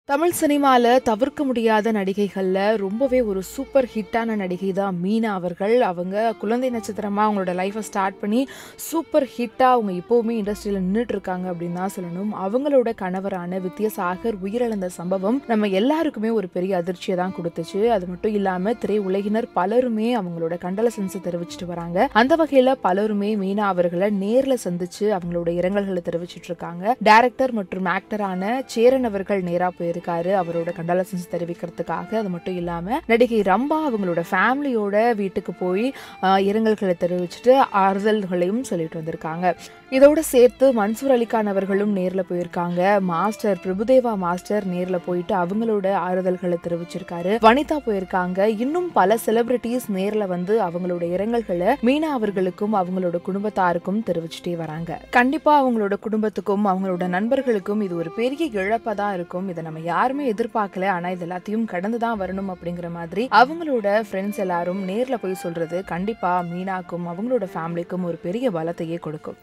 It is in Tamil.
தமிழ் சினிமால தவிர்க்க முடியாத நடிகைகள்ல ரொம்பவே ஒரு சூப்பர் ஹிட்டான நடிகை தான் மீனா அவர்கள் அவங்க குழந்தை நட்சத்திரமா அவங்களோட லைஃப்பை ஸ்டார்ட் பண்ணி சூப்பர் ஹிட்டா அவங்க இப்போவுமே இண்டஸ்ட்ரியில நின்றுட்டு இருக்காங்க அப்படின்னு தான் சொல்லணும் அவங்களோட கணவரான வித்யாசாகர் உயிரிழந்த சம்பவம் நம்ம எல்லாருக்குமே ஒரு பெரிய அதிர்ச்சியை தான் கொடுத்துச்சு அது மட்டும் இல்லாம திரை உலகினர் பலருமே அவங்களோட கண்டலசன்ஸை தெரிவிச்சிட்டு வராங்க அந்த வகையில பலருமே மீனா அவர்களை நேர்ல சந்திச்சு அவங்களோட இரங்கல்களை தெரிவிச்சிட்டு இருக்காங்க டைரக்டர் மற்றும் ஆக்டரான சேரன் அவர்கள் நேரா போயிருக்காரு அவரோட கண்டாலசன்ஸ் தெரிவிக்கிறதுக்காக அது மட்டும் இல்லாம நடிகை ரம்பா அவங்களோட ஃபேமிலியோட வீட்டுக்கு போய் ஆஹ், இரங்கல்களை தெரிவிச்சுட்டு ஆறுதல்களையும் சொல்லிட்டு வந்திருக்காங்க இதோட சேர்த்து மன்சூர் அலிகான் அவர்களும் நேர்ல போயிருக்காங்க மாஸ்டர் பிரபுதேவா மாஸ்டர் நேர்ல போயிட்டு அவங்களோட ஆறுதல்களை தெரிவிச்சிருக்காரு வனிதா போயிருக்காங்க இன்னும் பல செலிபிரிட்டிஸ் நேர்ல வந்து அவங்களோட இரங்கல்களை மீனா அவர்களுக்கும் அவங்களோட குடும்பத்தாருக்கும் தெரிவிச்சுட்டே வராங்க கண்டிப்பா அவங்களோட குடும்பத்துக்கும் அவங்களோட நண்பர்களுக்கும் இது ஒரு பெரிய இழப்பா தான் இருக்கும் இதை நம்ம யாருமே எதிர்பார்க்கல ஆனா இது எல்லாத்தையும் கடந்து தான் வரணும் அப்படிங்கிற மாதிரி அவங்களோட ஃப்ரெண்ட்ஸ் எல்லாரும் நேர்ல போய் சொல்றது கண்டிப்பா மீனாக்கும் அவங்களோட ஃபேமிலிக்கும் ஒரு பெரிய பலத்தையே கொடுக்கும்